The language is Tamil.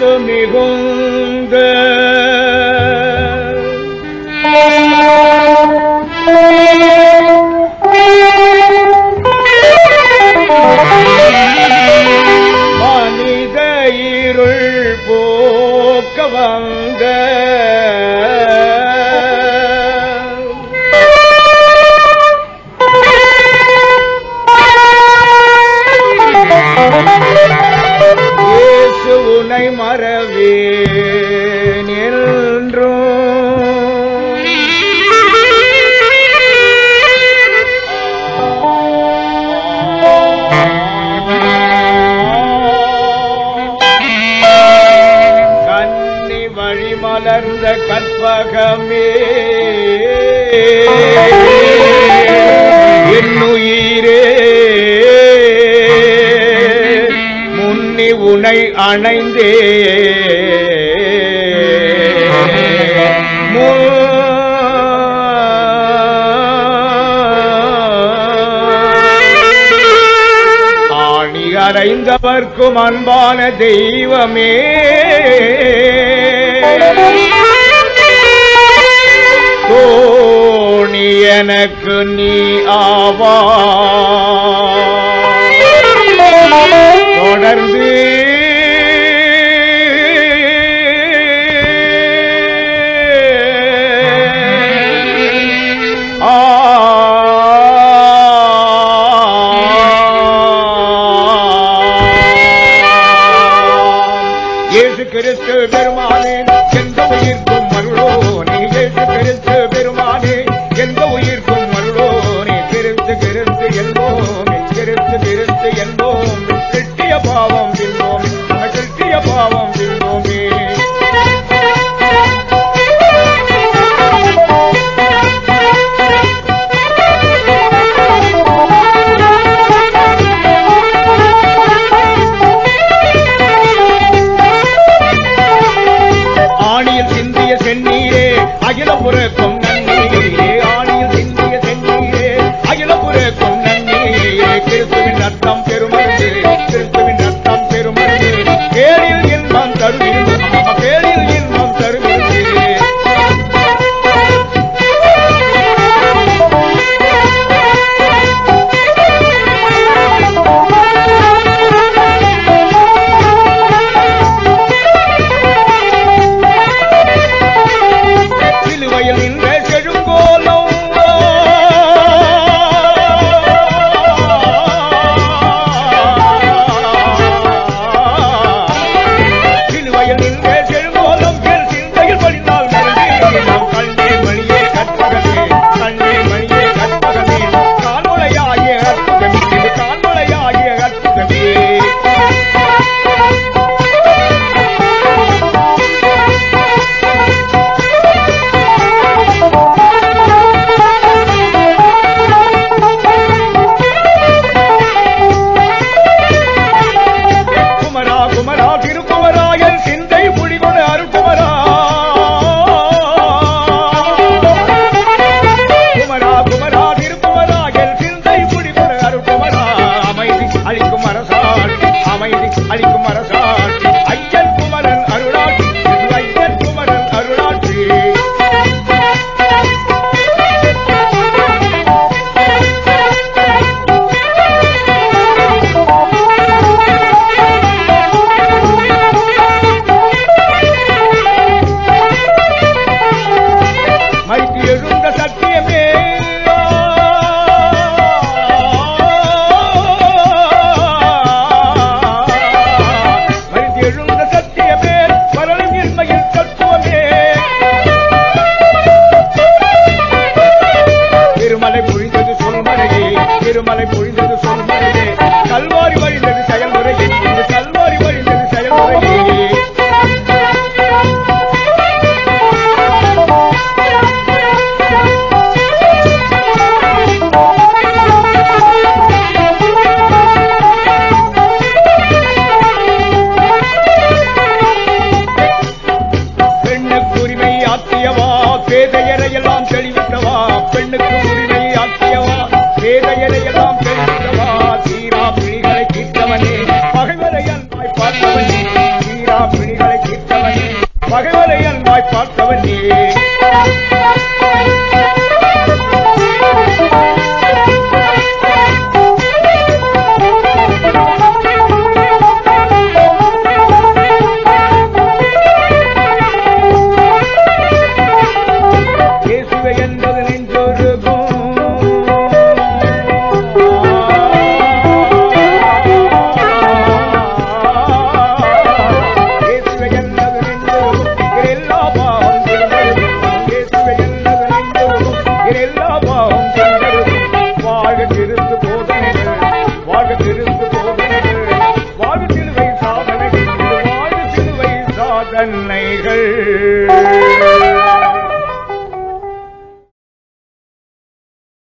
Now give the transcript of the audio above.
மிகுந்த மனித இருள் போக்க வந்த இயேசு உனை மறவேன் என்றும் கன்னி வழி மலர்ந்த கற்பகமே என்னுயிரே முன்னி உனை அணைந்தே ஆணி அறைந்தவர்க்கும் அன்பான தெய்வமே தோணி எனக்கு நீ ஆவா தொடர்ந்து ஆ இயேசு கிறிஸ்து பெருமானே எந்த உயிர்க்கும் அருளோனே இயேசு கிறிஸ்து பெருமானே எந்த உயிர்க்கும் அருளோனே கிறிஸ்து கிறிஸ்து என்போமே கிறிஸ்து கிறிஸ்து என்போமே கிட்டிய பாவம் தின்போமே கிட்டிய பாவம் தின்போமே ஆணியில் சிந்திய செந்நீரே அகிலபுரக்கும் நன்னீரே ஆணியில் சிந்திய செந்நீரே அகிலபுரக்கும் நன்னீரே கிறிஸ்துவின் ரத்தம் பெருமருந்து கிறிஸ்துவின் ரத்தம் பெருமருந்து கேளில் இன்பம் தருகிறது கேளில் இன்பம் தருகிறது சிலுவையில் நின்ற செழுங்கோலம் சிலுவையில் நின்ற செழுங்கோலம் கிறிஸ்து